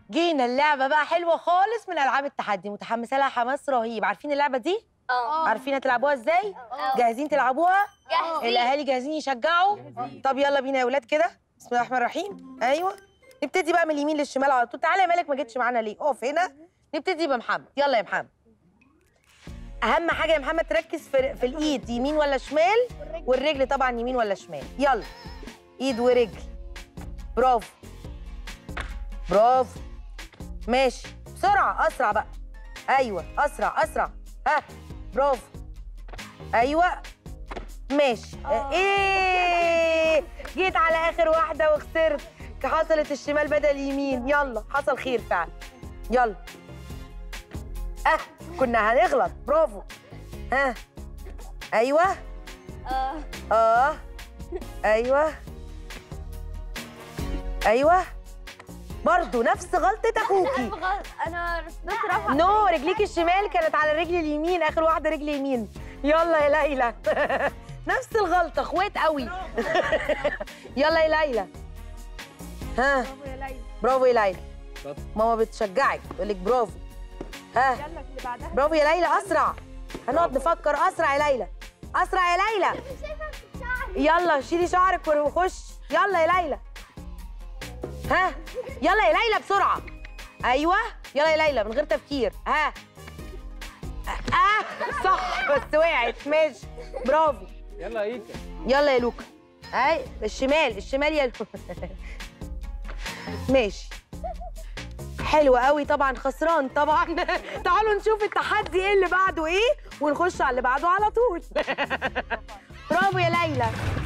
جينا اللعبه بقى حلوه خالص من العاب التحدي متحمسه لها حماس رهيب عارفين اللعبه دي اه عارفين هتلعبوها ازاي جاهزين تلعبوها جاهزين الاهالي جاهزين يشجعوا طب يلا بينا يا ولاد كده بسم الله الرحمن الرحيم ايوه نبتدي بقى من اليمين للشمال على طول تعالى يا مالك ما جيتش معانا ليه اقف هنا نبتدي بمحمد يلا يا محمد اهم حاجه يا محمد تركز في, في الايد يمين ولا شمال والرجل طبعا يمين ولا شمال يلا ايد ورجل برافو برافو ماشي بسرعه اسرع بقى ايوه اسرع اسرع ها برافو ايوه ماشي ايه جيت على اخر واحده وخسرت حصلت الشمال بدل اليمين يلا حصل خير فعلا يلا اه كنا هنغلط برافو ها ايوه اه اه ايوه ايوه برضو نفس غلطة اخوكي انا بس رفع نو رجليك الشمال كانت على الرجل اليمين اخر واحده رجل يمين يلا يا ليلى نفس الغلطه اخوات قوي يلا يا ليلى ها يا ليلى برافو يا ليلى شاطر. ماما بتشجعك تقول لك برافو ها يلا اللي بعدها برافو يا ليلى اسرع هنقعد نفكر اسرع يا ليلى اسرع يا ليلى يلا شيلي شعرك وخش يلا يا ليلى ها يلا يا ليلى بسرعه ايوه يلا يا ليلى من غير تفكير ها اه صح بس وقعت ماشي برافو يلا يا ايكا يلا يا لوكا اي الشمال الشمال يا لوكا ماشي حلو قوي طبعا خسران طبعا تعالوا نشوف التحدي ايه اللي بعده ايه ونخش على اللي بعده على طول برافو يا ليلى